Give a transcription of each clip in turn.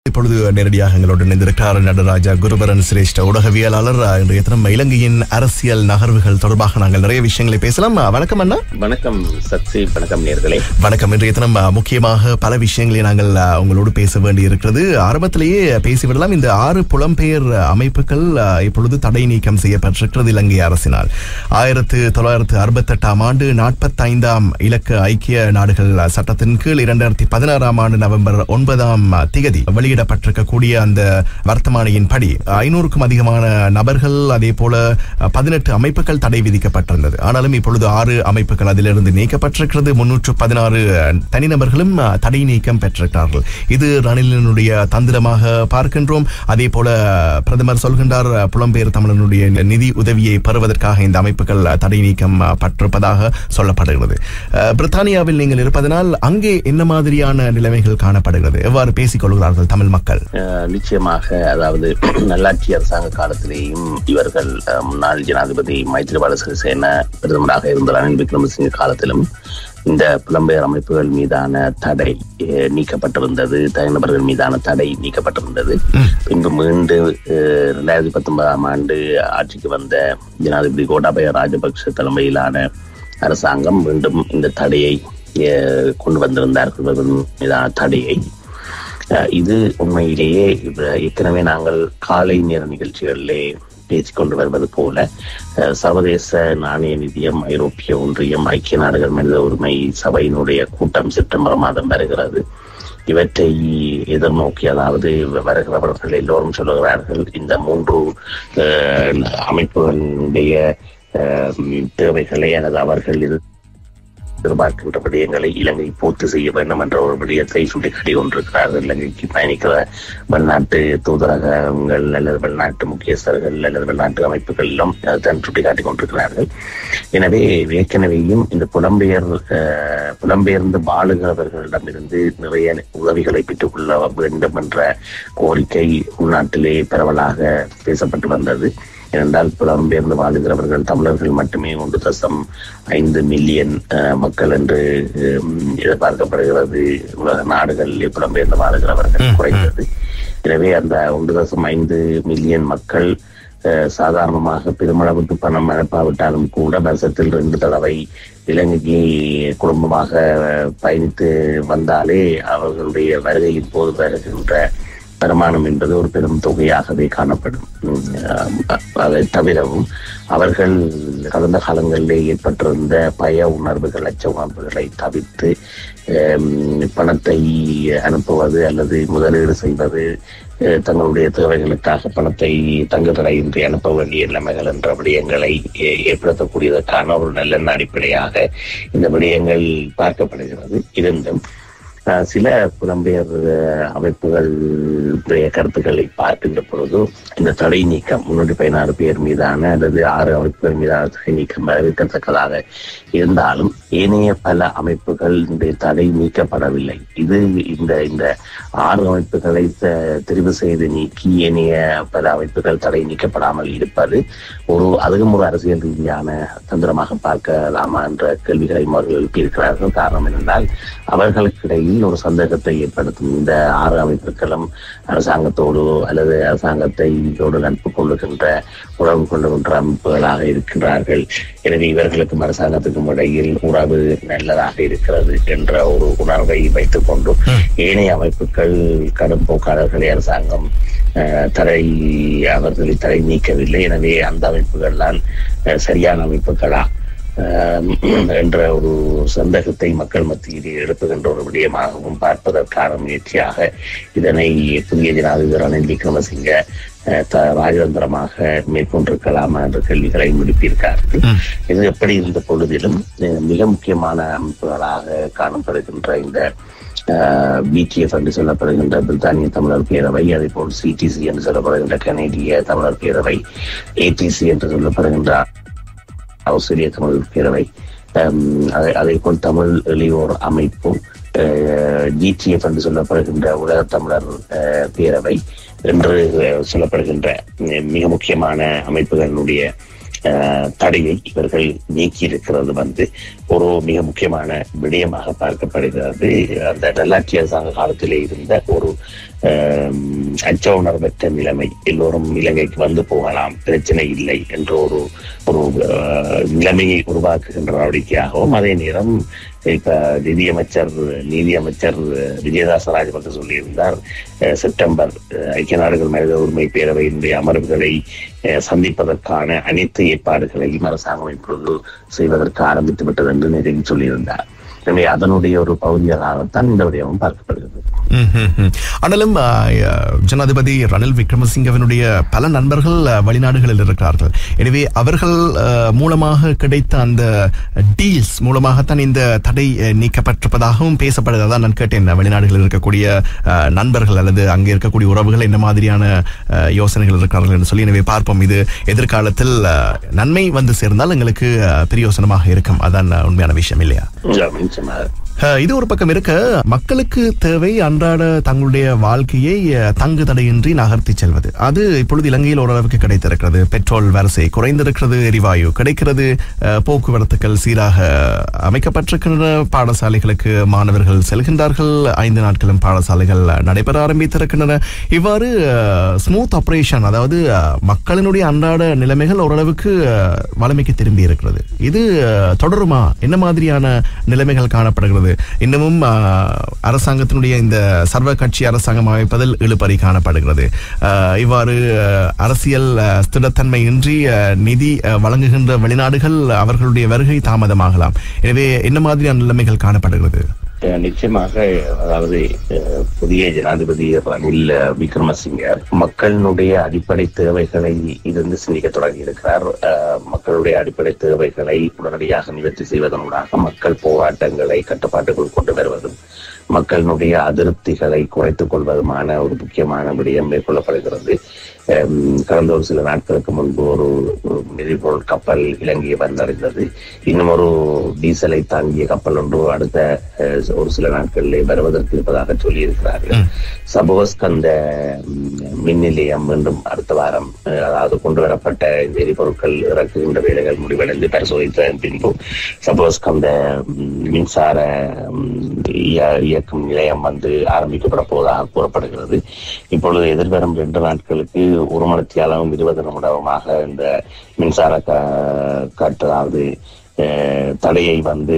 இப்பொழுது நேரடியாக எங்களோடு இணைந்திருக்கிறார் நடராஜா குருபரன் சிரேஷ்ட ஊடகவியலாளர் இன்றைய தினம் இலங்கையின் அரசியல் நகர்வுகள் தொடர்பாக நாங்கள் நிறைய விஷயங்களை பேசலாம் வணக்கம் அண்ணா வணக்கம் சக்தி வணக்கம் நேர்களே வணக்கம் இன்றைய தினம் அஹ், முக்கியமாக பல விஷயங்களை நாங்கள் அஹ், உங்களோடு பேச வேண்டி இருக்கிறது ஆரம்பத்திலேயே பேசிவிடலாம் இந்த ஆறு புலம்பெயர் அமைப்புகள் அஹ், இப்பொழுது தடை நீக்கம் செய்யப்பட்டிருக்கிறது இலங்கை அரசினால் ஆயிரத்து தொள்ளாயிரத்து அறுபத்தெட்டாம் ஆண்டு நாற்பத்தைந்தாம் இலக்க ஐக்கிய நாடுகள் சட்டத்தின் கீழ் இரண்டாயிரத்தி பதினாறாம் ஆண்டு நவம்பர் ஒன்பதாம் திகதி வெளியிடப்பட்டிருக்கக்கூடிய அந்த வர்த்தமானியின் படி ஐநூறுக்கும் அதிகமான நபர்கள் அதே போல பதினெட்டு அமைப்புகள் தடை விதிக்கப்பட்டிருந்தது ஆனாலும் இப்பொழுது ஆறு அமைப்புகள் அதிலிருந்து நீக்கப்பட்டிருக்கிறது முன்னூற்று பதினாறு தனிநபர்களும் அஹ், தடை நீக்கம் பெற்றிருக்கிறார்கள் இது ரணிலினுடைய தந்திரமாக பார்க்கின்றோம் அதே போல பிரதமர் சொல்கின்றார் அஹ், புலம்பெயர் தமிழனுடைய நிதி உதவியை பெறுவதற்காக இந்த அமைப்புகள் அஹ், தடை நீக்கம் அஹ், பட்டிருப்பதாக சொல்லப்படுகிறது அஹ், பிரித்தானியாவில் நீங்கள் இருப்பதனால் அங்கே என்ன மாதிரியான நிலைமைகள் காணப்படுகிறது எவ்வாறு பேசிக் கொள்கிறார்கள் தமிழ் மக்கள் அஹ், நிச்சயமாக அதாவது நல்லாட்சி அரசாங்க காலத்திலேயும் இவர்கள் அஹ், முன்னாள் ஜனாதிபதி மைத்ரிபால சிறிசேன பிரதமராக இருந்த ரணில் விக்ரமசிங்க காலத்திலும் இந்த புலம்பெயர் அமைப்புகள் மீதான தடை அஹ், நீக்கப்பட்டிருந்தது தனிநபர்கள் மீதான தடை நீக்கப்பட்டிருந்தது பின்பு மீண்டும் இரண்டாயிரத்தி பத்தொன்பதாம் ஆண்டு ஆட்சிக்கு வந்த ஜனாதிபதி கோட்டாபய ராஜபக்ஷ தலைமையிலான அரசாங்கம் மீண்டும் இந்த தடையை அஹ், கொண்டு வந்திருந்தார்கள் இவர்கள் மீதான தடையை அஹ் இது உண்மையிலேயே இப்ப ஏற்கனவே நாங்கள் காலை நேர நிகழ்ச்சிகளிலே பேசிக்கொண்டு வருவது போல அஹ் சர்வதேச நாணய நிதியம் ஐரோப்பிய ஒன்றியம் ஐக்கிய நாடுகள் மனித உரிமை சபையினுடைய கூட்டம் செப்டம்பர் மாதம் வருகிறது இவற்றை எதிர்நோக்கி அதாவது வருகிறவர்கள் எல்லோரும் சொல்லுகிறார்கள் இந்த மூன்று அஹ், அமைப்புகளுடைய அஹ், தேவைகளை அல்லது அவர்கள் இது எதிர்பார்க்கின்ற விடயங்களை இலங்கை பூர்த்தி செய்ய வேண்டும் என்ற ஒரு விடயத்தை சுட்டிக்காட்டி கொண்டிருக்கிறார்கள் இலங்கைக்கு பயணிக்கிற வெளிநாட்டு தூதரகங்கள் அல்லது வெளிநாட்டு முக்கியஸ்தர்கள் அல்லது வெளிநாட்டு அமைப்புகள் எல்லாம் தான் சுட்டிக்காட்டி கொண்டிருக்கிறார்கள் எனவே ஏற்கனவேயும் இந்த புலம்பெயர் அஹ், புலம்பெயர்ந்து வாழுகிறவர்களிடமிருந்து நிறைய உதவிகளை பெற்றுக்கொள்ள வேண்டும் என்ற கோரிக்கை உள்நாட்டிலே பரவலாக பேசப்பட்டு வந்தது ஏனென்றால் புலம்பெயர்ந்து வாழுகிறவர்கள் தமிழர்கள் மட்டுமே ஒன்று தசம் ஐந்து மில்லியன் அஹ், மக்கள் என்று உம், எதிர்பார்க்கப்படுகிறது உலக நாடுகளில் புலம்பெயர்ந்து வாழுகிறவர்கள் குறைந்தது எனவே அந்த ஒன்று தசம் ஐந்து மில்லியன் மக்கள் அஹ், சாதாரணமாக பெருமளவுக்கு பணம் அனுப்பாவிட்டாலும் கூட வருஷத்தில் ரெண்டு தடவை இலங்கைக்கு குடும்பமாக பயணித்து வந்தாலே அவர்களுடைய வருகையின் போது வருகின்ற வருமானம் என்பது ஒரு பெரும் தொகையாகவே காணப்படும் உம், அஹ், அதை தவிரவும் அவர்கள் கடந்த காலங்களிலே ஏற்பட்டிருந்த பய உணர்வுகள் அச்ச உணர்வுகளை தவிர்த்து ஹம், பணத்தை அனுப்புவது அல்லது முதலீடு செய்வது அஹ், தங்களுடைய தேவைகளுக்காக பணத்தை தங்குதடையின்றி அனுப்ப வேண்டிய நிலைமைகள் என்ற விடயங்களை ஏ- ஏற்படுத்தக்கூடியதற்கான ஒரு நல்லெண்ண அடிப்படையாக இந்த விடயங்கள் பார்க்கப்படுகிறது இருந்தும் அஹ் சில புலம்பெயர் அஹ், அமைப்புகளுடைய கருத்துக்களை பார்க்கின்ற பொழுது இந்த தடை நீக்கம் முன்னூற்றி பதினாறு பேர் மீதான அல்லது ஆறு அமைப்புகள் மீதான தடை நீக்கம் வரவேற்கத்தக்கதாக இருந்தாலும் ஏனைய பல அமைப்புகள் இந்த தடை நீக்கப்படவில்லை இது இந்த இந்த ஆறு அமைப்புகளை த- தெரிவு செய்து நீக்கி ஏனைய பல அமைப்புகள் தடை நீக்கப்படாமல் இருப்பது ஒரு அதுவும் ஒரு அரசியல் ரீதியான தந்திரமாக பார்க்கலாமா என்ற கேள்விகளை அவர்கள் எழுப்பியிருக்கிறார்கள் காரணம் என்னென்றால் அவர்களுக்கிடையில் ஒரு சந்தேகத்தை ஏற்படுத்தும் இந்த ஆறு அமைப்புகளும் அரசாங்கத்தோடு அல்லது அரசாங்கத்தை இதோடு நட்பு கொள்ளுகின்ற உறவு கொள்ளுகின்ற அமைப்புகளாக இருக்கின்றார்கள் எனவே இவர்களுக்கும் அரசாங்கத்துக்கும் இடையில் உறவு நல்லதாக இருக்கிறது என்ற ஒரு உணர்வை வைத்துக் கொண்டு ஏனைய அமைப்புகள் கடும் போக்காளர்களை அரசாங்கம் அஹ், தடை அவர்களை தடை நீக்கவில்லை எனவே அந்த அமைப்புகள் தான் அஹ், சரியான அமைப்புகளா ஆம், என்ற ஒரு சந்தேகத்தை மக்கள் மத்தியிலே எழுப்புகின்ற ஒரு விடயமாகவும் பார்ப்பதற்கான முயற்சியாக இதனை புதிய ஜனாதிபதி ரணில் விக்ரமசிங்க அஹ், த- ராஜதந்திரமாக மேற்கொண்டிருக்கலாமா என்ற கேள்விகளை முடிப்பிருக்கார்கள் இது எப்படி இருந்த பொழுதிலும் அஹ், மிக முக்கியமான அமைப்புகளாக காணப்படுகின்ற இந்த பிடிஎஃப் என்று சொல்லப்படுகின்ற பிரித்தானிய தமிழர் பேரவை அதே போல் சிடிசி என்று சொல்லப்படுகின்ற கனேடிய தமிழர் பேரவை ஏடிசி என்று சொல்லப்படுகின்ற ஆஸ்திரேலிய தமிழ் பேரவை ஹம், அதை- அதே போல் தமிழ் இளையோர் அமைப்பு ஜிடிஎஃப் என்று சொல்லப்படுகின்ற உலக தமிழர் அஹ், பேரவை என்று அஹ், சொல்லப்படுகின்ற அஹ், மிக முக்கியமான அமைப்புகளினுடைய அஹ், தடையை இவர்கள் நீக்கி இருக்கிறது வந்து ஒரு மிக முக்கியமான விடயமாக பார்க்கப்படுகிறது அந்த நல்லாட்சி அரசாங்க காலத்திலே இருந்த ஒரு ஆம், அச்ச உணர்வற்ற நிலைமை எல்லோரும் இலங்கைக்கு வந்து போகலாம் பிரச்சனை இல்லை என்ற ஒரு ஒரு ஆஹ், நிலைமையை உருவாக்குகின்ற நடவடிக்கையாகவும் அதே நேரம் இப்ப நிதியமைச்சர் நீதியமைச்சர் விஜயதாச ராஜபக்த சொல்லியிருந்தார் அஹ், செப்டம்பர் அஹ், ஐக்கிய நாடுகள் மனித உரிமை பேரவையினுடைய அமர்வுகளை அஹ், சந்திப்பதற்கான அனைத்து ஏற்பாடுகளையும் அரசாங்கம் இப்பொழுது செய்வதற்கு ஆரம்பித்து விட்டது என்று நிறைவு சொல்லியிருந்தார் எனவே அதனுடைய ஒரு பகுதியாகத்தான் இந்த விடயமும் பார்க்கப்படுகிறது ம்ஹும்ஹும். ஆனாலும் ஆ, ஆ, ஜனாதிபதி ரணில் விக்ரமசிங்கவினுடைய பல நண்பர்கள் ஆ, வெளிநாடுகளில் இருக்கிறார்கள் எனவே அவர்கள் ஆ, மூலமாக கிடைத்த அந்த டீல்ஸ் மூலமாகத்தான் இந்த தடை ஆ, நீக்கப்பட்டிருப்பதாகவும் பேசப்படுது அதான் நான் கேட்டேன் வெளிநாடுகளில் இருக்கக்கூடிய ஆ, நண்பர்கள் அல்லது அங்கே இருக்கக்கூடிய உறவுகள் என்ன மாதிரியான ஆ, யோசனைகள் இருக்கிறார்கள் என்று சொல்லி எனவே பார்ப்போம் இது எதிர்காலத்தில் ஆ, நன்மை வந்து சேர்ந்தால் எங்களுக்கு ஆ, பிரயோசனமாக இருக்கும் அதான் ஆ, உண்மையான விஷயம் இல்லையா நிச்சயமாக அஹ், இது ஒரு பக்கம் இருக்க மக்களுக்கு தேவை அன்றாட தங்களுடைய வாழ்க்கையை அஹ், தங்கு தடையின்றி நகர்த்தி செல்வது அது இப்பொழுது இலங்கையில் ஓரளவுக்கு கிடைத்திருக்கிறது பெட்ரோல் வரிசை குறைந்திருக்கிறது எரிவாயு கிடைக்கிறது அஹ், போக்குவரத்துக்கள் சீராக அமைக்கப்பட்டிருக்கின்ற பாடசாலைகளுக்கு மாணவர்கள் செல்கின்றார்கள் ஐந்து நாட்களும் பாடசாலைகள் நடைபெற ஆரம்பித்திருக்கின்றன இவ்வாறு ஸ்மூத் ஆபரேஷன் அதாவது அஹ், மக்களினுடைய அன்றாட நிலைமைகள் ஓரளவுக்கு அஹ், வலிமைக்கு திரும்பி இருக்கிறது இது அஹ், தொடருமா என்ன மாதிரியான நிலைமைகள் காணப்படுகிறது இன்னமும் அஹ், அரசாங்கத்தினுடைய இந்த சர்வ கட்சி அரசாங்கம் அமைப்பதில் இழுபறி காணப்படுகிறது அஹ், இவ்வாறு அஹ், அரசியல் அஹ், ஸ்திரத்தன்மை இன்றி அஹ், நிதி அஹ், வழங்குகின்ற வெளிநாடுகள் அவர்களுடைய வருகை தாமதமாகலாம் எனவே என்ன மாதிரியான நிலைமைகள் காணப்படுகிறது அஹ் நிச்சயமாக அதாவது அஹ், புதிய ஜனாதிபதி ரணில் விக்ரமசிங்க மக்களினுடைய அடிப்படை தேவைகளை இருந்து சிந்திக்க தொடங்கி இருக்கிறார் அஹ், மக்களுடைய அடிப்படை தேவைகளை உடனடியாக நிவர்த்தி செய்வதனூடாக மக்கள் போராட்டங்களை கட்டுப்பாட்டுக்குள் கொண்டு வருவதும் மக்களினுடைய அதிருப்திகளை குறைத்துக் கொள்வதுமான ஒரு முக்கியமான விடயம் மேற்கொள்ளப்படுகிறது அஹ், கடந்த ஒரு சில நாட்களுக்கு முன்பு ஒரு ஒரு எரிபொருள் கப்பல் இலங்கையை வந்தடைந்தது இன்னும் ஒரு டீசலை தாங்கிய கப்பல் ஒன்று அடுத்த அஹ், ஒரு சில நாட்களிலே வருவதற்கு இருப்பதாக சொல்லியிருக்கிறார்கள் சபோஸ்கந்த ம், மின் நிலையம் மீண்டும் அடுத்த வாரம் அஹ், அதாவது கொண்டு வரப்பட்ட இந்த எரிபொருட்கள் இறக்குகின்ற வேலைகள் முடிவடைந்து பரிசோதித்ததன் பின்பு சபோஸ்கந்த ம், மின்சார ம், இய- இயக்கும் நிலையம் வந்து ஆரம்பிக்கப்பட போவதாக கூறப்படுகிறது இப்பொழுது எதிர்வரும் ரெண்டு நாட்களுக்கு ஒரு மணித்தியாலும் இருபது நிமிடமாக இந்த மின்சார க- கட்டு அதாவது அஹ், தடையை வந்து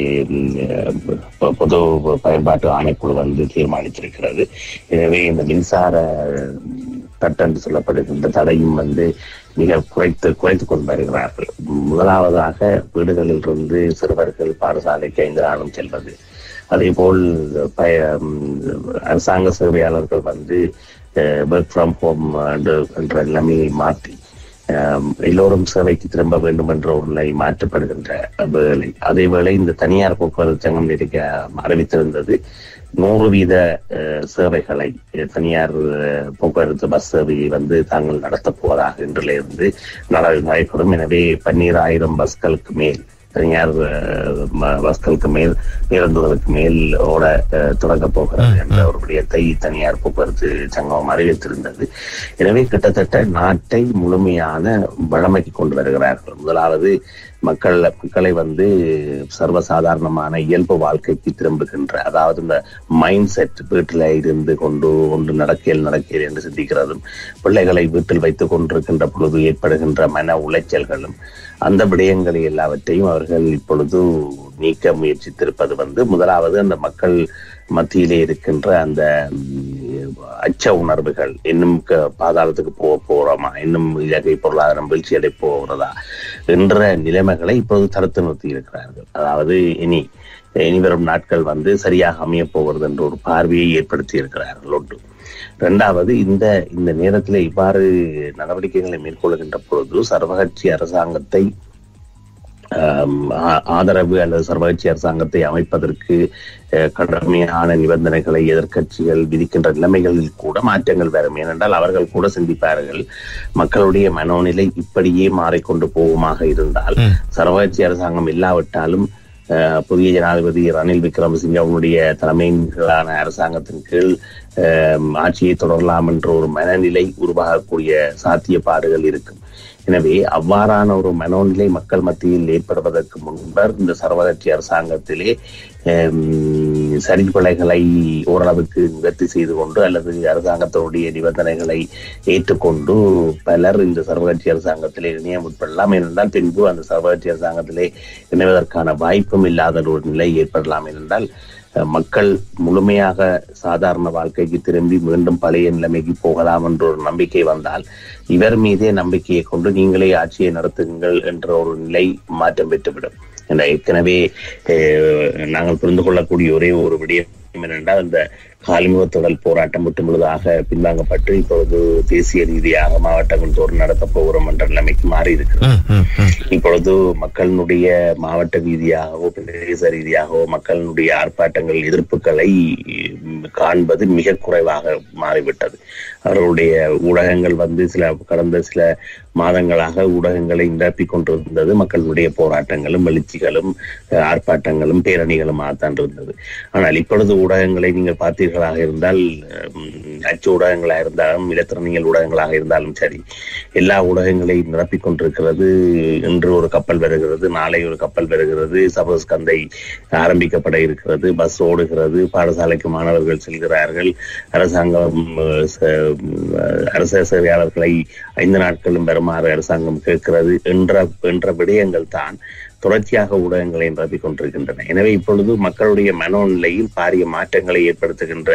ம், பொ- பொது பயன்பாட்டு ஆணைக்குழு வந்து தீர்மானித்திருக்கிறது எனவே இந்த மின்சார தட்டென்று சொல்லப்படுகின்ற தடையும் வந்து மிக குறைத்து குறைத்துக் கொண்டு வருகிறார்கள் முதலாவதாக வீடுகளில் இருந்து சிறுவர்கள் பாடசாலைக்கு ஐந்து நாளும் செல்வது அதே போல் பய ம், அரசாங்க சேவையாளர்கள் வந்து ஒர்க் ஃப்ரம் ஹோம் என்ற நிலைமையை மாற்றி ஆம், எல்லோரும் சேவைக்கு திரும்ப வேண்டும் என்ற ஒரு நிலை மாற்றப்படுகின்ற வேலை அதேவேளை இந்த தனியார் போக்குவரத்து சங்கம் இருக்க அறிவித்திருந்தது நூறு வீத அஹ், சேவைகளை அஹ், தனியார் அஹ், போக்குவரத்து பஸ் சேவையை வந்து தாங்கள் நடத்தப் போவதாக இன்றிலிருந்து நட- நடைபெறும் எனவே பன்னீராயிரம் பஸ்களுக்கு மேல் தனியார் அஹ், ம- பஸ்களுக்கு மேல் பேருந்துகளுக்கு மேல் ஓட அஹ், தொடங்கப் போகிறது என்ற ஒரு விடயத்தை தனியார் போக்குவரத்து சங்கம் அறிவித்திருந்தது எனவே கிட்டத்தட்ட நாட்டை முழுமையான வளமைக்கு கொண்டு வருகிறார்கள் முதலாவது மக்கள் மக்களை வந்து சர்வசாதாரணமான இயல்பு வாழ்க்கைக்கு திரும்புகின்ற அதாவது இந்த மைண்ட் செட் வீட்டில் இருந்து கொண்டு ஒன்று நடக்கையில் நடக்கையில் என்று சிந்திக்கிறதும் பிள்ளைகளை வீட்டில் வைத்துக் கொண்டிருக்கின்ற பொழுது ஏற்படுகின்ற மன உளைச்சல்களும் அந்த விடயங்களை எல்லாவற்றையும் அவர்கள் இப்பொழுது நீக்க முயற்சித்திருப்பது வந்து முதலாவது அந்த மக்கள் மத்தியிலே இருக்கின்ற அந்த ம், அச்ச உணர்வுகள் இன்னும் க- பாதாளத்துக்கு போக போறோமா இன்னும் இலங்கை பொருளாதாரம் வீழ்ச்சி அடை போகிறதா என்ற நிலைமைகளை இப்போது தடுத்து நிறுத்தி இருக்கிறார்கள் அதாவது இனி இனி வரும் நாட்கள் வந்து சரியாக அமைய போகிறது என்ற ஒரு பார்வையை ஏற்படுத்தி இருக்கிறார்கள் ஒன்று இரண்டாவது இந்த இந்த நேரத்தில் இவ்வாறு நடவடிக்கைகளை மேற்கொள்கின்ற பொழுது சர்வகட்சி அரசாங்கத்தை ஆம், ஆ- ஆதரவு அல்லது சர்வகட்சி அரசாங்கத்தை அமைப்பதற்கு அஹ், கடுமையான நிபந்தனைகளை எதிர்க்கட்சிகள் விதிக்கின்ற நிலைமைகளில் கூட மாற்றங்கள் வரும் ஏனென்றால் அவர்கள் கூட சிந்திப்பார்கள் மக்களுடைய மனோநிலை இப்படியே மாறிக்கொண்டு போகுமாக இருந்தால் ம். சர்வகட்சி அரசாங்கம் இல்லாவிட்டாலும் அஹ், புதிய ஜனாதிபதி ரணில் விக்ரமசிங்கே அவருடைய தலைமையிலான அரசாங்கத்தின் கீழ் அஹ், ஆட்சியை தொடரலாம் என்ற ஒரு மனநிலை உருவாகக்கூடிய சாத்தியப்பாடுகள் இருக்கும் எனவே அவ்வாறான ஒரு மனோநிலை மக்கள் மத்தியில் ஏற்படுவதற்கு முன்பர் இந்த சர்வகட்சி அரசாங்கத்திலே ஹம், சரிபிழைகளை ஓரளவுக்கு நிவர்த்தி செய்து கொண்டு அல்லது அரசாங்கத்தினுடைய நிபந்தனைகளை ஏற்றுக்கொண்டு பலர் இந்த சர்வகட்சி அரசாங்கத்திலே இணைய முற்படலாம் ஏனென்றால் பின்பு அந்த சர்வகட்சி அரசாங்கத்திலே இணைவதற்கான வாய்ப்பும் இல்லாத ஒரு நிலை ஏற்படலாம் ஏனென்றால் அஹ், மக்கள் முழுமையாக சாதாரண வாழ்க்கைக்கு திரும்பி மீண்டும் பழைய நிலைமைக்கு போகலாம் என்ற ஒரு நம்பிக்கை வந்தால் இவர் மீதே நம்பிக்கையை கொண்டு நீங்களே ஆட்சியை நடத்துங்கள் என்ற ஒரு நிலை மாற்றம் பெற்றுவிடும் என்ற ஏற்கனவே அஹ், நாங்கள் புரிந்து கொள்ளக்கூடிய ஒரே ஒரு விடயம் என்னென்றால் இந்த காலிமுகத்தொடல் போராட்டம் முற்று முழுதாக பின்வாங்கப்பட்டு இப்பொழுது தேசிய ரீதியாக மாவட்டங்கள் தோறும் நடத்தப் போகிறோம் என்ற நிலைமைக்கு மாறி இருக்கிறது ம், ம், ம். இப்பொழுது மக்களினுடைய மாவட்ட ரீதியாகவோ பிரதேச ரீதியாகவோ மக்களினுடைய ஆர்ப்பாட்டங்கள் எதிர்ப்புகளை ம், காண்பது மிக குறைவாக மாறிவிட்டது அவர்களுடைய ஊடகங்கள் வந்து சில கடந்த சில மாதங்களாக ஊடகங்களை நிரப்பிக் கொண்டிருந்தது மக்களுடைய போராட்டங்களும் எழுச்சிகளும் அஹ், ஆர்ப்பாட்டங்களும் பேரணிகளுமாகத்தான் இருந்தது ஆனால் இப்பொழுது ஊடகங்களை நீங்கள் பார்த்தீர்களாக இருந்தால் ம், அச்சு ஊடகங்களாக இருந்தாலும் இலத்திரனியல் ஊடகங்களாக இருந்தாலும் சரி எல்லா ஊடகங்களையும் நிரப்பிக் கொண்டிருக்கிறது இன்று ஒரு கப்பல் வருகிறது நாளை ஒரு கப்பல் வருகிறது சபஸ்கந்தை ஆரம்பிக்கப்பட இருக்கிறது பஸ் ஓடுகிறது பாடசாலைக்கு மாணவர்கள் செல்கிறார்கள் அரசாங்கம் அஹ், ச- அஹ், அரச சேவையாளர்களை ஐந்து நாட்களும் வருமாறு அரசாங்கம் கேட்கிறது என்ற என்ற விடயங்கள் தான் தொடர்ச்சியாக ஊடகங்களை நிரப்பிக் கொண்டிருக்கின்றன எனவே இப்பொழுது மக்களுடைய மனோநிலையில் பாரிய மாற்றங்களை ஏற்படுத்துகின்ற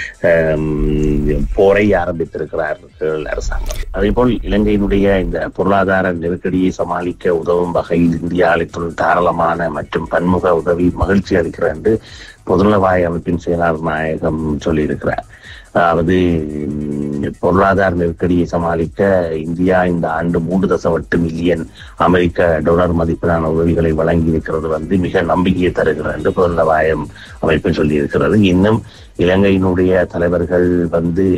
ஆம், போரை ஆரம்பித்திருக்கிறார்கள் அரசாங்கம் அதேபோல் இலங்கையினுடைய இந்த பொருளாதார நெருக்கடியை சமாளிக்க உதவும் வகையில் இந்தியா அளித்துள்ள தாராளமான மற்றும் பன்முக உதவி மகிழ்ச்சி அளிக்கிறது என்று பொதுநலவாய அமைப்பின் செயலாளர் நாயகம் சொல்லியிருக்கிறார் அதாவது ம், பொருளாதார நெருக்கடியை சமாளிக்க இந்தியா இந்த ஆண்டு மூன்று தசம் எட்டு மில்லியன் அமெரிக்க டாலர் மதிப்பிலான உதவிகளை வழங்கி இருக்கிறது வந்து மிக நம்பிக்கையை தருகிறது என்று பொருளாதாரம் அமைப்பு சொல்லியிருக்கிறது இன்னும் இலங்கையினுடைய தலைவர்கள் வந்து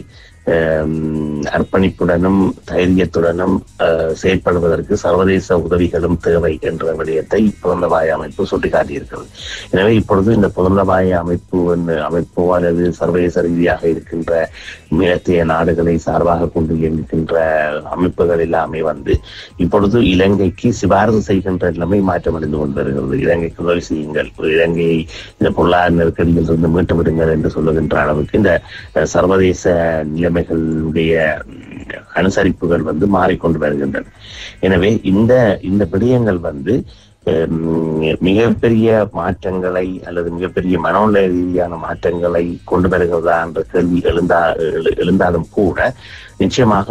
ஆம், அர்ப்பணிப்புடனும் தைரியத்துடனும் அஹ், செயற்படுவதற்கு சர்வதேச உதவிகளும் தேவை என்ற விடயத்தை புதந்தவாய அமைப்பு சுட்டிக்காட்டியிருக்கிறது எனவே இப்பொழுது இந்த புதந்தவாய அமைப்பு வந்து- அமைப்போ அல்லது சர்வதேச ரீதியாக இருக்கின்ற மேலத்தைய நாடுகளை சார்பாக கொண்டு இயங்குகின்ற அமைப்புகள் எல்லாமே வந்து இப்பொழுது இலங்கைக்கு சிபாரசு செய்கின்ற நிலைமை மாற்றமடைந்து கொண்டு வருகிறது இலங்கைக்கு உதவி செய்யுங்கள் இலங்கையை இந்த பொருளாதார நெருக்கடியில் இருந்து மீட்டு விடுங்கள் என்று சொல்லுகின்ற அளவுக்கு இந்த அஹ், சர்வதேச நிலைமைகளுடைய ம், அனுசரிப்புகள் வந்து மாறிக்கொண்டு வருகின்றன எனவே இந்த இந்த விடயங்கள் வந்து ஹம், மிகப்பெரிய மாற்றங்களை அல்லது மிகப்பெரிய மனோநிலை ரீதியான மாற்றங்களை கொண்டு வருகிறதா என்ற கேள்வி எழுந்தா எழு- எழுந்தாலும் கூட நிச்சயமாக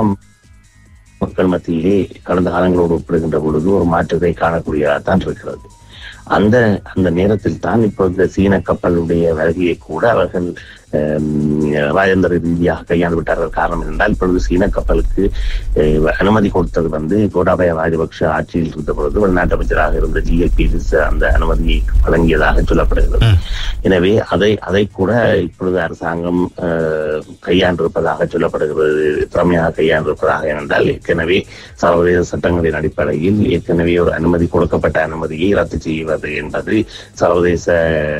மக்கள் மத்தியிலே கடந்த காலங்களோடு ஒப்பிடுகின்ற பொழுது ஒரு மாற்றத்தை காணக்கூடியதான் இருக்கிறது அந்த அந்த நேரத்தில் தான் இப்போ இந்த சீன கப்பலுடைய வருகையை கூட அவர்கள் ஹம், ராஜேந்திர ரீதியாக கையாண்டு விட்டார்கள் காரணம் என்றால் இப்பொழுது சீன கப்பலுக்கு அஹ், அனுமதி கொடுத்தது வந்து கோட்டாபய ராஜபக்ஷ ஆட்சியில் இருந்த பொழுது வெளிநாட்டு அமைச்சராக இருந்த ஜிஎல்பி அந்த அனுமதியை வழங்கியதாக சொல்லப்படுகிறது எனவே அதை அதை கூட இப்பொழுது அரசாங்கம் அஹ், கையாண்டிருப்பதாக சொல்லப்படுகிறது திறமையாக கையாண்டிருப்பதாக என்றால் ஏற்கனவே சர்வதேச சட்டங்களின் அடிப்படையில் ஏற்கனவே ஒரு அனுமதி கொடுக்கப்பட்ட அனுமதியை ரத்து செய்வது என்பது சர்வதேச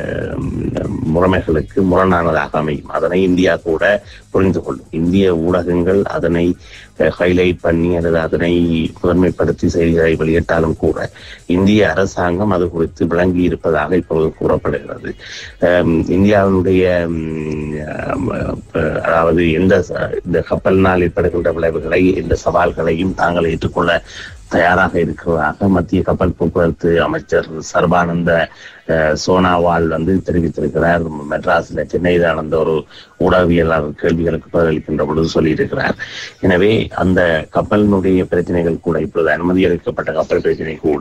உம், முறைமைகளுக்கு முரணானதாக அமையும் அதனை இந்தியா கூட புரிந்து கொள்ளும் இந்திய ஊடகங்கள் அதனை ஹைலைட் பண்ணி அல்லது அதனை முதன்மைப்படுத்தி செய்திகளை வெளியிட்டாலும் கூட இந்திய அரசாங்கம் அது குறித்து விளங்கி இருப்பதாக இப்பொழுது கூறப்படுகிறது அம், இந்தியாவினுடைய ம், அம், அஹ், அதாவது எந்த ச- இந்த கப்பலினால் ஏற்படுகின்ற விளைவுகளை எந்த சவால்களையும் தாங்கள் ஏற்றுக்கொள்ள தயாராக இருக்கிறதாக மத்திய கப்பல் போக்குவரத்து அமைச்சர் சர்பானந்த அஹ், சோனாவால் வந்து தெரிவித்திருக்கிறார் மெட்ராஸ்ல சென்னையில் நடந்த ஒரு ஊடகவியலாளர் கேள்விகளுக்கு பதிலளிக்கின்ற பொழுது சொல்லியிருக்கிறார் எனவே அந்த கப்பலினுடைய பிரச்சனைகள் கூட இப்பொழுது அனுமதி அளிக்கப்பட்ட கப்பல் பிரச்சனை கூட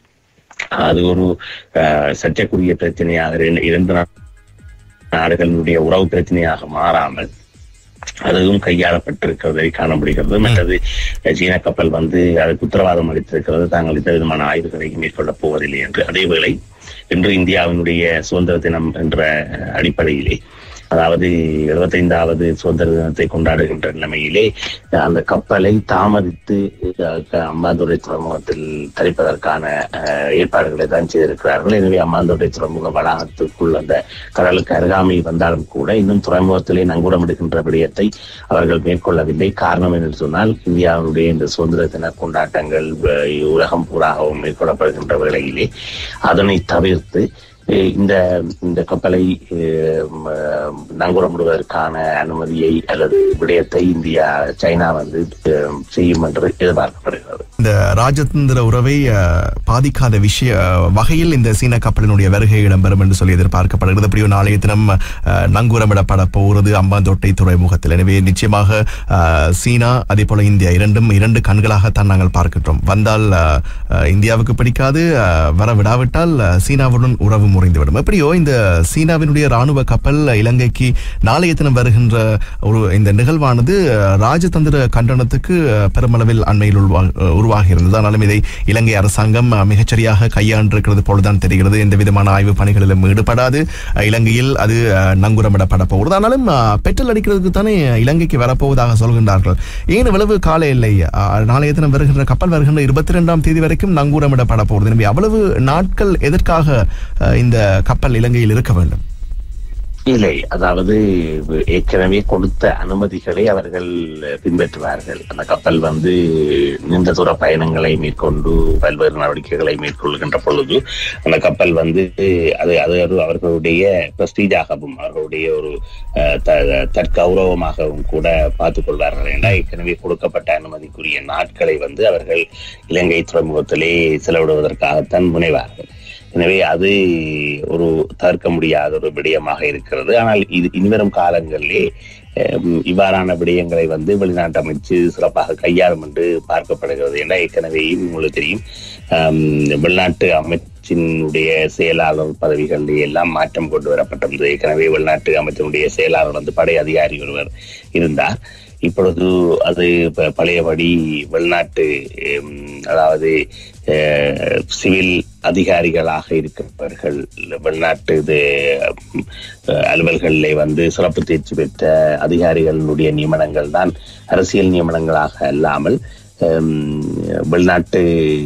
அது ஒரு அஹ், சர்ச்சைக்குரிய பிரச்சனையாக இரண்டு- இரண்டு நா- நாடுகளுடைய உறவு பிரச்சனையாக மாறாமல் அதுவும் கையாளப்பட்டிருக்கிறதை காண முடிகிறது மற்றது அஹ், சீன கப்பல் வந்து அதுக்கு உத்தரவாதம் அளித்திருக்கிறது தாங்கள் எந்த விதமான ஆய்வுகளை மேற்கொள்ளப் போவதில்லை என்று அதேவேளை இன்று இந்தியாவினுடைய சுதந்திர தினம் என்ற அஹ், அடிப்படையிலே அதாவது எழுபத்தைந்தாவது சுதந்திர தினத்தை கொண்டாடுகின்ற நிலைமையிலே அஹ், அந்த கப்பலை தாமதித்து அஹ், க- அம்பாந்துறை துறைமுகத்தில் தரிப்பதற்கான அஹ், ஏற்பாடுகளை தான் செய்திருக்கிறார்கள் எனவே அம்பாந்துறை துறைமுக வளாகத்துக்குள் அந்த கடலுக்கு அருகாமை வந்தாலும் கூட இன்னும் துறைமுகத்திலே நங்கூடமிடுகின்ற விடயத்தை அவர்கள் மேற்கொள்ளவில்லை காரணம் என்று சொன்னால் இந்தியாவுடைய இந்த சுதந்திர தின கொண்டாட்டங்கள் அஹ், உலகம் பூராகவும் மேற்கொள்ளப்படுகின்ற வேளையிலே அதனை தவிர்த்து அஹ் இந்த இந்த கப்பலை அஹ், ம- நங்கூரமிடுவதற்கான அனுமதியை அல்லது விடயத்தை இந்தியா சைனா வந்து அஹ், செய்யும் என்று எதிர்பார்க்கப்படுகிறது இந்த ராஜதந்திர உறவை அஹ், பாதிக்காத விஷய அஹ், வகையில் இந்த சீன கப்பலினுடைய வருகை இடம்பெறும் என்று சொல்லி எதிர்பார்க்கப்படுகிறது அப்படியோ நாளைய தினம் அஹ், நங்கூரமிடப்பட போகிறது அம்பாந்தோட்டை துறைமுகத்தில் எனவே நிச்சயமாக அஹ், சீனா அதே போல இந்தியா இரண்டும் இரண்டு கண்களாகத்தான் நாங்கள் பார்க்கின்றோம் வந்தால் அஹ், அஹ், இந்தியாவுக்கு பிடிக்காது அஹ், வர விடாவிட்டால் அஹ், சீனாவுடன் உறவு முறிந்துவிடும் எப்படியோ இந்த சீனாவினுடைய ராணுவ கப்பல் இலங்கைக்கு நாளைய தினம் வருகின்ற ஒரு இந்த நிகழ்வானது அஹ், ராஜதந்திர கண்டனத்துக்கு அஹ், பெருமளவில் அண்மையில் உருவா- அஹ், உருவாகி இருந்தது ஆனாலும் இதை இலங்கை அரசாங்கம் அஹ், மிகச்சரியாக கையாண்டிருக்கிறது போலதான் தெரிகிறது எந்த விதமான ஆய்வு பணிகளிலும் ஈடுபடாது அஹ், இலங்கையில் அது அஹ், நங்கூரமிடப்பட போகிறது ஆனாலும் அஹ், பெட்ரோல் அடிக்கிறதுக்கு தானே இலங்கைக்கு வரப்போவதாக சொல்கின்றார்கள் ஏன் இவ்வளவு கால இல்லை அஹ், நாளைய தினம் வருகின்ற கப்பல் வருகின்ற இருபத்தி ரெண்டாம் தேதி வரைக்கும் நங்கூரமிடப்பட போகிறது எனவே அவ்வளவு நாட்கள் எதற்காக அஹ், இந்த கப்பல் இலங்கையில் இருக்க வேண்டும் இல்லை அதாவது ஏற்கனவே கொடுத்த அனுமதிகளை அவர்கள் பின்பற்றுவார்கள் அந்த கப்பல் வந்து நீண்ட தூர பயணங்களை மேற்கொண்டு பல்வேறு நடவடிக்கைகளை மேற்கொள்கின்ற பொழுது அந்த கப்பல் வந்து அது அது ஒரு அவர்களுடைய பிரஸ்டீஜாகவும் அவர்களுடைய ஒரு அஹ், த- தற்கௌரவமாகவும் கூட பார்த்துக் கொள்வார்கள் என ஏற்கனவே கொடுக்கப்பட்ட அனுமதிக்குரிய நாட்களை வந்து அவர்கள் இலங்கை துறைமுகத்திலே செலவிடுவதற்காகத்தான் முனைவார்கள் எனவே அது ஒரு தவிர்க்க முடியாத ஒரு விடயமாக இருக்கிறது ஆனால் இது இனிவரும் காலங்களிலே ஹம், இவ்வாறான விடயங்களை வந்து வெளிநாட்டு அமைச்சு சிறப்பாக கையாளும் என்று பார்க்கப்படுகிறது என ஏற்கனவே உங்களுக்கு தெரியும் ஹம், வெளிநாட்டு அமைச்சினுடைய செயலாளர் பதவிகளில் எல்லாம் மாற்றம் கொண்டு வரப்பட்டிருந்தது ஏற்கனவே வெளிநாட்டு அமைச்சினுடைய செயலாளர் வந்து படை அதிகாரி ஒருவர் இருந்தார் இப்பொழுது அது ப- பழையபடி வெளிநாட்டு ஹம், அதாவது அஹ், சிவில் அதிகாரிகளாக இருக்கிறவர்கள் வெளிநாட்டு இது ஹம், அஹ், அலுவல்களிலே வந்து சிறப்பு தேர்ச்சி பெற்ற அதிகாரிகளுடைய நியமனங்கள் தான் அரசியல் நியமனங்களாக அல்லாமல் ஹம், வெளிநாட்டு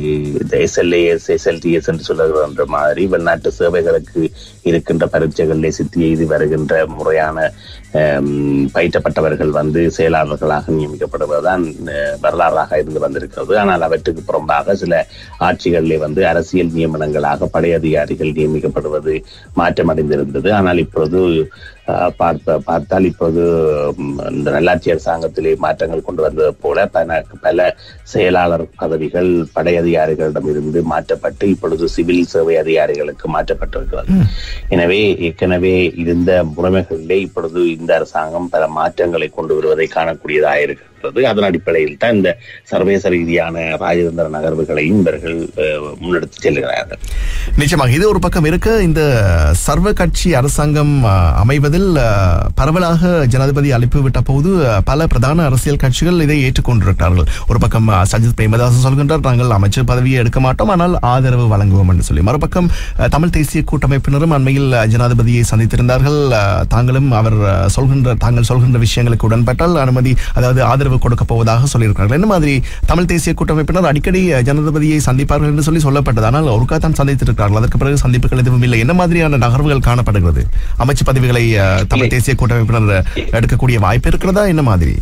எஸ்எல்ஏஎஸ் எஸ்எல்டிஎஸ் என்று சொல்லுகின்ற மாதிரி வெளிநாட்டு சேவைகளுக்கு இருக்கின்ற பரீட்சைகளிலே சித்தி எய்தி வருகின்ற முறையான ஹம், பயிற்றப்பட்டவர்கள் வந்து செயலாளர்களாக நியமிக்கப்படுவதுதான் அஹ், வரலாறாக இருந்து வந்திருக்கிறது ஆனால் அவற்றுக்கு புறம்பாக சில ஆட்சிகளிலே வந்து அரசியல் நியமனங்களாக படை அதிகாரிகள் நியமிக்கப்படுவது மாற்றமடைந்திருந்தது ஆனால் இப்பொழுது அஹ், பார்த்த பார்த்தால் இப்போது ம், இந்த நல்லாட்சி அரசாங்கத்திலே மாற்றங்கள் கொண்டு வந்தது போல பல பல செயலாளர் பதவிகள் படை அதிகாரிகளிடமிருந்து மாற்றப்பட்டு இப்பொழுது சிவில் சேவை அதிகாரிகளுக்கு மாற்றப்பட்டிருக்கிறது எனவே ஏற்கனவே இருந்த முறைமைகளிலே இப்பொழுது இந்த அரசாங்கம் பல மாற்றங்களை கொண்டு வருவதை காணக்கூடியதாக இருக்கிறது அதன் அடிப்படையில் தான் இந்த சர்வதேச ரீதியான ராஜதந்திர நகர்வுகளையும் இவர்கள் அஹ், முன்னெடுத்து செல்கிறார்கள் நிச்சயமாக இது ஒரு பக்கம் இருக்க இந்த சர்வ கட்சி அரசாங்கம் அஹ், அமைவதில் அஹ், பரவலாக ஜனாதிபதி அழைப்பு விட்ட போது அஹ், பல பிரதான அரசியல் கட்சிகள் இதை ஏற்றுக்கொண்டிருக்கிறார்கள் ஒரு பக்கம் அஹ், சஜித் பிரேமதாசன் சொல்கின்றார் நாங்கள் அமைச்சர் பதவியை எடுக்க மாட்டோம் ஆனால் ஆதரவு வழங்குவோம் என்று சொல்லி மறுபக்கம் அஹ், தமிழ் தேசிய கூட்டமைப்பினரும் அண்மையில் அஹ், ஜனாதிபதியை சந்தித்திருந்தார்கள் அஹ், தாங்களும் அவர் அஹ், சொல்கின்ற தாங்கள் சொல்கின்ற விஷயங்களுக்கு உடன்பட்டால் அனுமதி அதாவது ஆதரவு கொடுக்க போவதாக சொல்லியிருக்கிறார்கள் என்ன மாதிரி தமிழ் தேசிய கூட்டமைப்பினர் அடிக்கடி அஹ், ஜனாதிபதியை சந்திப்பார்கள் என்று சொல்லி சொல்லப்பட்டது ஆனால் ஒருக்கா தான் சந்தித்திருக்கிறார்கள் அதற்கு பிறகு சந்திப்புகள் எதுவும் இல்லை என்ன மாதிரியான நகர்வுகள் காணப்படுகிறது அமைச்சு பதவிகளை அஹ், தமிழ் தேசிய கூட்டமைப்பினர் எடுக்கக்கூடிய வாய்ப்பு இருக்கிறதா என்ன மாதிரி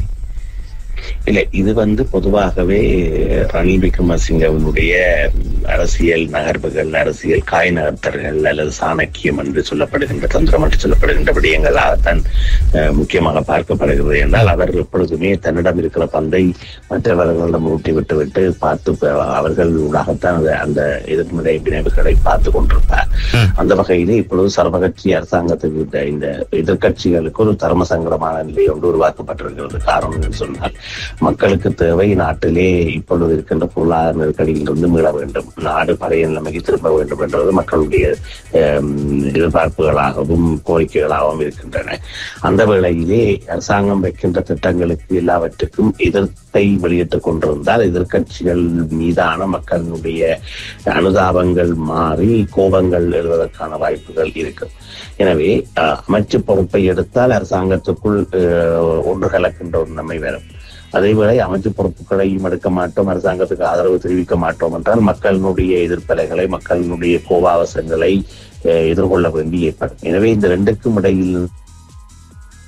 இல்லை இது வந்து பொதுவாகவே ரணில் விக்ரமசிங்கவனுடைய அரசியல் நகர்வுகள் அரசியல் காய் நகர்த்தல்கள் அல்லது சாணக்கியம் என்று சொல்லப்படுகின்ற தந்திரம் என்று சொல்லப்படுகின்ற விடயங்களாகத்தான் அஹ், முக்கியமாக பார்க்கப்படுகிறது என்றால் அவர் எப்பொழுதுமே தன்னிடம் இருக்கிற பந்தை மற்றவர்களிடம் ஊட்டி விட்டு விட்டு பார்த்து ப- அவர்கள் ஊடாகத்தான் அந்த- அந்த எதிர்மறை விளைவுகளை பார்த்து கொண்டிருப்பார் அந்த வகையிலே இப்பொழுது சர்வகட்சி அரசாங்கத்துக்கு இந்த- இந்த எதிர்க்கட்சிகளுக்கு ஒரு தர்ம சங்கடமான நிலை ஒன்று உருவாக்கப்பட்டிருக்கிறது காரணம் என்று சொன்னால் மக்களுக்கு தேவை நாட்டிலே இப்பொழுது இருக்கின்ற பொருளாதார நெருக்கடியிலிருந்து மீள வேண்டும் நாடு பழைய நிலைமைக்கு திரும்ப வேண்டும் என்றது மக்களுடைய ஆம், எதிர்பார்ப்புகளாகவும் கோரிக்கைகளாகவும் இருக்கின்றன அந்த வேளையிலே அரசாங்கம் வைக்கின்ற திட்டங்களுக்கு எல்லாவற்றுக்கும் எதிர்ப்பை வெளியிட்டுக் கொண்டிருந்தால் எதிர்க்கட்சிகள் மீதான மக்களுடைய அனுதாபங்கள் மாறி கோபங்கள் எழுவதற்கான வாய்ப்புகள் இருக்கும் எனவே அஹ், அமைச்சு பொறுப்பை எடுத்தால் அரசாங்கத்துக்குள் அஹ், ஒன்று கலக்கின்ற ஒரு நன்மை வரும் அதேவேளை அமைச்சு பொறுப்புகளையும் எடுக்க மாட்டோம் அரசாங்கத்துக்கு ஆதரவு தெரிவிக்க மாட்டோம் என்றால் மக்களினுடைய எதிர்ப்பலைகளை மக்களினுடைய கோபாவசங்களை அஹ், எதிர்கொள்ள வேண்டி ஏற்படும் எனவே இந்த ரெண்டுக்கும் இடையில்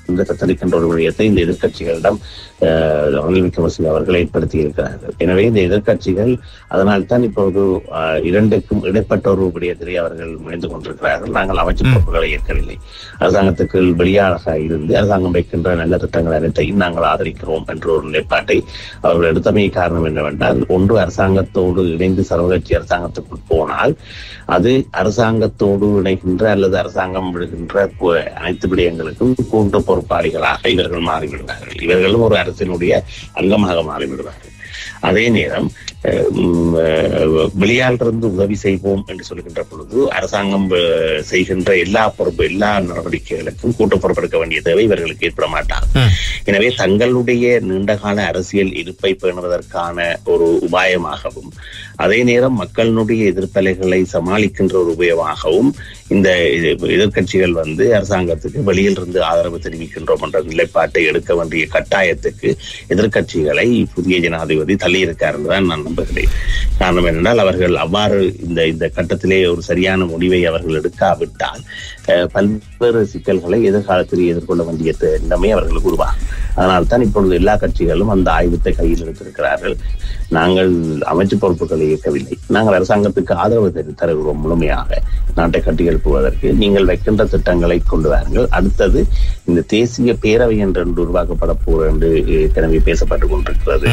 என்று தத்தளிக்கின்ற ஒரு விடயத்தை இந்த எதிர்க்கட்சிகளிடம் அஹ், ரணில் விக்ரமசிங்க அவர்கள் ஏற்படுத்தி இருக்கிறார்கள் எனவே இந்த எதிர்க்கட்சிகள் அதனால் தான் இப்போது அஹ், இரண்டுக்கும் இடைப்பட்ட ஒரு விடயத்திலே அவர்கள் முயன்று கொண்டிருக்கிறார்கள் நாங்கள் அமைச்சு பொறுப்புகளை ஏற்கவில்லை அரசாங்கத்துக்கு வெளியாக இருந்து அரசாங்கம் வைக்கின்ற நல்ல திட்டங்கள் அனைத்தையும் நாங்கள் ஆதரிக்கிறோம் என்ற ஒரு நிலைப்பாட்டை அவர்கள் எடுத்தமை காரணம் என்னவென்றால் ஒன்று அரசாங்கத்தோடு இணைந்து சர்வகட்சி அரசாங்கத்துக்குள் போனால் அது அரசாங்கத்தோடு இணைகின்ற அல்லது அரசாங்கம் விடுகின்ற கு- அனைத்து விடயங்களுக்கும் கூட்டு பொறுப்பாளிகளாக இவர்கள் மாறிவிடுவார்கள் இவர்களும் ஒரு அரசினுடைய அங்கமாக மாறிவிடுவார்கள் அதே நேரம் அஹ், உம், அஹ், வெளியாலிருந்து உதவி செய்வோம் என்று சொல்கின்ற பொழுது அரசாங்கம் அஹ், செய்கின்ற எல்லா பொறுப்பு எல்லா நடவடிக்கைகளுக்கும் கூட்டு பொறுப்பெடுக்க வேண்டிய தேவை இவர்களுக்கு ஏற்பட மாட்டார் எனவே தங்களுடைய நீண்டகால அரசியல் இருப்பை பேணுவதற்கான ஒரு உபாயமாகவும் அதே நேரம் மக்களுடைய எதிர்ப்பலைகளை சமாளிக்கின்ற ஒரு உபயமாகவும் இந்த இது- எதிர்க்கட்சிகள் வந்து அரசாங்கத்துக்கு வெளியில் இருந்து ஆதரவு தெரிவிக்கின்றோம் என்ற நிலைப்பாட்டை எடுக்க வேண்டிய கட்டாயத்துக்கு எதிர்க்கட்சிகளை புதிய ஜனாதிபதி தள்ளியிருக்கார் என்றுதான் நான் நம்புகிறேன் காரணம் என்னென்றால் அவர்கள் அவ்வாறு இந்த இந்த கட்டத்திலே ஒரு சரியான முடிவை அவர்கள் எடுக்காவிட்டால் அஹ், பல்வேறு சிக்கல்களை எதிர்காலத்தில் எதிர்கொள்ள வேண்டிய த- நிலைமை அவர்களுக்கு உருவாகும் அதனால் தான் இப்பொழுது எல்லா கட்சிகளும் அந்த ஆயுதத்தை கையில் எடுத்திருக்கிறார்கள் நாங்கள் அமைச்சு பொறுப்புகளை இயக்கவில்லை நாங்கள் அரசாங்கத்துக்கு ஆதரவு தரு- தருகிறோம் முழுமையாக நாட்டை கட்டி எழுப்புவதற்கு நீங்கள் வைக்கின்ற திட்டங்களை கொண்டு வாருங்கள் அடுத்தது இந்த தேசிய பேரவை என்று ஒன்று உருவாக்கப்பட போகிறது என்று ஏற்கனவே பேசப்பட்டுக் கொண்டிருக்கிறது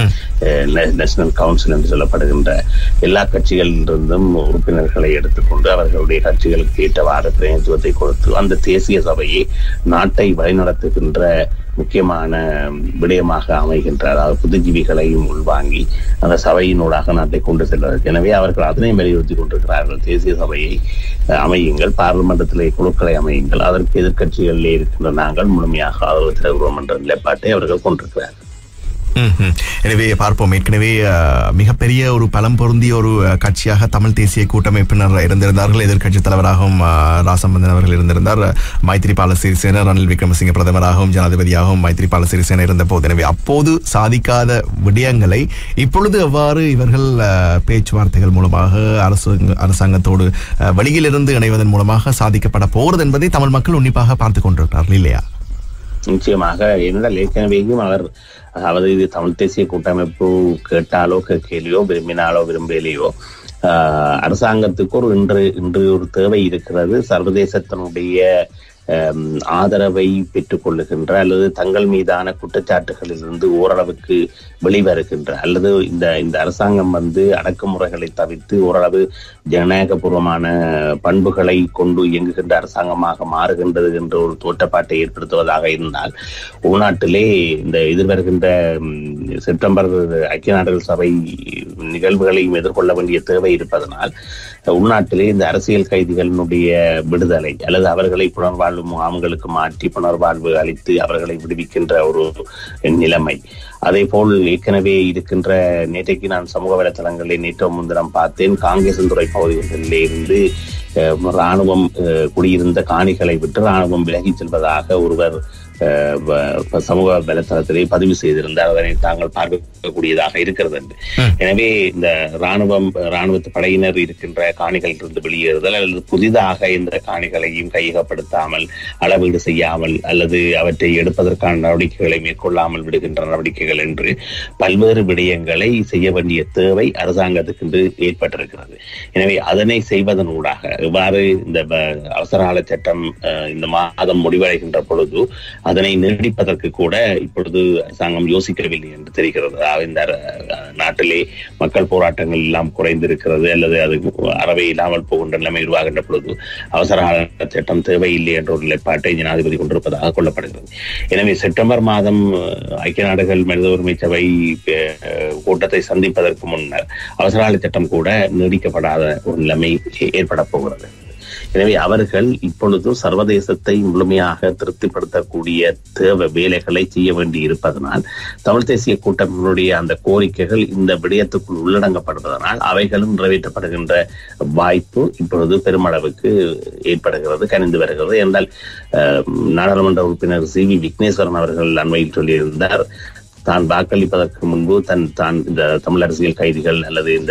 நேஷனல் கவுன்சில் என்று சொல்லப்படுகின்ற எல்லா கட்சிகளிலிருந்தும் உறுப்பினர்களை எடுத்துக்கொண்டு அவர்களுடைய கட்சிகளுக்கு ஏற்றவாறு பிரதிநிதித்துவத்தை கொடுத்து அந்த தேசிய சபையை நாட்டை வழிநடத்துகின்ற முக்கியமான விடயமாக அமைகின்ற அதாவது புதுஜீவிகளையும் உள்வாங்கி அந்த சபையினூடாக நாட்டை கொண்டு செல்வதற்கு எனவே அவர்கள் அதனையும் வலியுறுத்தி கொண்டிருக்கிறார்கள் தேசிய சபையை அஹ், அமையுங்கள் பார்லிமெண்டத்திலே குழுக்களை அமையுங்கள் அதற்கு எதிர்க்கட்சிகளிலே இருக்கின்ற நாங்கள் முழுமையாக ஆதரவு தருகிறோம் என்ற நிலைப்பாட்டை அவர்கள் கொண்டிருக்கிறார்கள் ம்ஹும். எனவே பார்ப்போம் ஏற்கனவே அஹ், மிகப்பெரிய ஒரு பலம் பொருந்திய ஒரு அஹ், கட்சியாக தமிழ் தேசிய கூட்டமைப்பினர் இருந்திருந்தார்கள் எதிர்க்கட்சித் தலைவராகவும் அஹ், ராசம்பந்தன் அவர்கள் இருந்திருந்தார் மைத்ரிபால சிறிசேன ரணில் விக்ரமசிங்க பிரதமராகவும் ஜனாதிபதியாகவும் மைத்ரிபால சிறிசேன இருந்தபோது எனவே அப்போது சாதிக்காத விடயங்களை இப்பொழுது எவ்வாறு இவர்கள் அஹ், பேச்சுவார்த்தைகள் மூலமாக அரசு அரசாங்கத்தோடு அஹ், வெளியிலிருந்து இணைவதன் மூலமாக சாதிக்கப்பட போகிறது என்பதை தமிழ் மக்கள் உன்னிப்பாக பார்த்துக் கொண்டிருக்கிறார்கள் இல்லையா நிச்சயமாக என்னடா ஏற்கனவேயும் அவர் அதாவது இது தமிழ் தேசிய கூட்டமைப்பு கேட்டாலோ கேட்கலையோ விரும்பினாலோ விரும்பலையோ ஆஹ், அரசாங்கத்துக்கு ஒரு இன்று இன்று ஒரு தேவை இருக்கிறது சர்வதேசத்தினுடைய ஆம், ஆதரவை பெற்றுக் கொள்ளுகின்ற அல்லது தங்கள் மீதான குற்றச்சாட்டுகளிலிருந்து ஓரளவுக்கு வெளிவருகின்ற அல்லது இந்த இந்த அரசாங்கம் வந்து அடக்குமுறைகளை தவிர்த்து ஓரளவு ஜனநாயகபூர்வமான பண்புகளை கொண்டு இயங்குகின்ற அரசாங்கமாக மாறுகின்றது என்ற ஒரு தோற்றப்பாட்டை ஏற்படுத்துவதாக இருந்தால் உள்நாட்டிலே இந்த எதிர்வருகின்ற ம், செப்டம்பர் ஐக்கிய நாடுகள் சபை நிகழ்வுகளையும் எதிர்கொள்ள வேண்டிய தேவை இருப்பதனால் உள்நாட்டிலே இந்த அரசியல் கைதிகளினுடைய விடுதலை அல்லது அவர்களை புனர்வாழ்வு முகாம்களுக்கு மாற்றி புனர்வாழ்வு அளித்து அவர்களை விடுவிக்கின்ற ஒரு நிலைமை அதே போல் ஏற்கனவே இருக்கின்ற நேற்றைக்கு நான் சமூக வலைத்தளங்களில் நேற்று முன்தினம் பார்த்தேன் காங்கேசன்துறை பகுதிகளிலே இருந்து அஹ், ராணுவம் அஹ், குடியிருந்த காணிகளை விட்டு ராணுவம் விலகிச் செல்வதாக ஒருவர் அஹ், வ- சமூக வலைத்தளத்திலே பதிவு செய்திருந்தார் அதனை தாங்கள் பார்க்கக்கூடியதாக இருக்கிறது என்று எனவே இந்த ராணுவம் ராணுவத்து படையினர் இருக்கின்ற காணிகளில் இருந்து வெளியேறுதல் அல்லது புதிதாக இந்த காணிகளையும் கையகப்படுத்தாமல் அளவீடு செய்யாமல் அல்லது அவற்றை எடுப்பதற்கான நடவடிக்கைகளை மேற்கொள்ளாமல் விடுகின்ற நடவடிக்கைகள் என்று பல்வேறு விடயங்களை செய்ய வேண்டிய தேவை அரசாங்கத்துக்கு இன்று ஏற்பட்டிருக்கிறது எனவே அதனை செய்வதன் ஊடாக இவ்வாறு இந்த ப- அவசரகால சட்டம் அஹ், இந்த மாதம் முடிவடைகின்ற பொழுது அதனை நீடிப்பதற்கு கூட இப்பொழுது அரசாங்கம் யோசிக்கவில்லை என்று தெரிகிறது அதாவது இந்த அஹ், நாட்டிலே மக்கள் போராட்டங்கள் எல்லாம் குறைந்திருக்கிறது அல்லது அது அறவே இல்லாமல் போகின்ற நிலைமை உருவாகின்ற பொழுது அவசரகால சட்டம் தேவையில்லை என்ற ஒரு நிலைப்பாட்டை ஜனாதிபதி கொண்டிருப்பதாக கொள்ளப்படுகிறது எனவே செப்டம்பர் மாதம் அஹ், ஐக்கிய நாடுகள் மனித உரிமை சபை அஹ், கூட்டத்தை சந்திப்பதற்கு முன்னர் அவசரகால சட்டம் கூட நீடிக்கப்படாத ஒரு நிலைமை ஏற்பட போகிறது எனவே அவர்கள் இப்பொழுது சர்வதேசத்தை முழுமையாக திருப்திப்படுத்தக்கூடிய தேவை வேலைகளை செய்ய வேண்டி இருப்பதனால் தமிழ் தேசிய கூட்டமைப்பினுடைய அந்த கோரிக்கைகள் இந்த விடயத்துக்குள் உள்ளடங்கப்படுவதனால் அவைகளும் நிறைவேற்றப்படுகின்ற வாய்ப்பு இப்பொழுது பெருமளவுக்கு ஏற்படுகிறது கனிந்து வருகிறது என்றால் அஹ், நாடாளுமன்ற உறுப்பினர் சி வி விக்னேஸ்வரன் அவர்கள் அண்மையில் சொல்லியிருந்தார் தான் வாக்களிப்பதற்கு முன்பு தன் தான் இந்த தமிழ் அரசியல் கைதிகள் அல்லது இந்த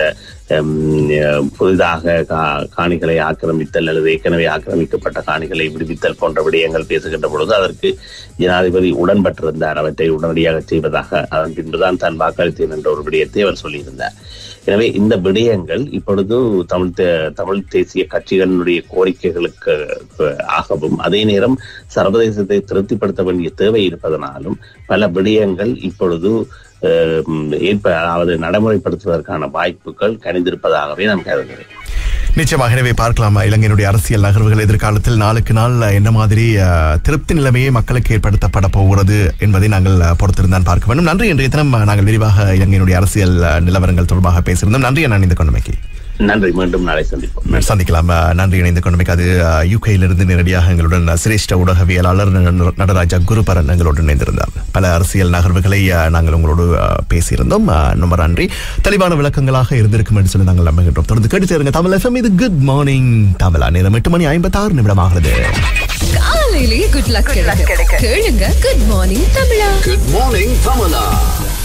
ஹம், அஹ், புதிதாக கா- காணிகளை ஆக்கிரமித்தல் அல்லது ஏற்கனவே ஆக்கிரமிக்கப்பட்ட காணிகளை விடுவித்தல் போன்ற விடயங்கள் பேசுகின்ற பொழுது அதற்கு ஜனாதிபதி உடன்பட்டிருந்தார் அவற்றை உடனடியாக செய்வதாக அதன் பின்புதான் தான் வாக்களித்தேன் என்ற ஒரு விடயத்தை அவர் சொல்லியிருந்தார் எனவே இந்த விடயங்கள் இப்பொழுது தமிழ் தே- தமிழ் தேசிய கட்சிகளினுடைய கோரிக்கைகளுக்கு அஹ், ஆகவும் அதே நேரம் சர்வதேசத்தை திருப்திப்படுத்த வேண்டிய தேவை இருப்பதனாலும் பல விடயங்கள் இப்பொழுது அஹ், ஏற்ப அதாவது நடைமுறைப்படுத்துவதற்கான வாய்ப்புகள் கணிந்திருப்பதாகவே நான் கருதுகிறேன் நிச்சயமாக எனவே பார்க்கலாம் இலங்கையினுடைய அரசியல் நகர்வுகள் எதிர்காலத்தில் நாளுக்கு நாள் என்ன மாதிரி அஹ், திருப்தி நிலைமையை மக்களுக்கு ஏற்படுத்தப்பட போகிறது என்பதை நாங்கள் அஹ், பொறுத்திருந்தான் பார்க்க வேண்டும் நன்றி இன்றைய தினம் அஹ், நாங்கள் விரிவாக இலங்கையினுடைய அரசியல் அஹ், நிலவரங்கள் தொடர்பாக பேசியிருந்தோம் நன்றி நான் இணைந்து கொண்டமைக்கு நன்றி மீண்டும் நாளை சந்திப்போம் சந்திக்கலாம் அஹ், நன்றி இணைந்து கொண்டமைக்கு அது யுகையிலிருந்து நேரடியாக எங்களுடன் அஹ், சிரேஷ்ட ஊடகவியலாளர் ந- நடராஜா குருபரன் எங்களோடு இணைந்திருந்தார் பல அரசியல் நகர்வுகளை அஹ், நாங்கள் உங்களோடு அஹ், பேசியிருந்தோம் அஹ், ரொம்ப நன்றி தெளிவான விளக்கங்களாக இருந்திருக்கும் என்று சொல்லி நாங்கள் நம்புகின்றோம் தொடர்ந்து கேட்டு சேருங்க தமிழ் எஃப்எம் இது குட் மார்னிங் தமிழா நேரம் எட்டு மணி ஐம்பத்தாறு நிமிடமாகிறது காலையிலேயே குட் லக் கேளுங்க கேளுங்க குட் மார்னிங் தமிழா Good morning, Tamala.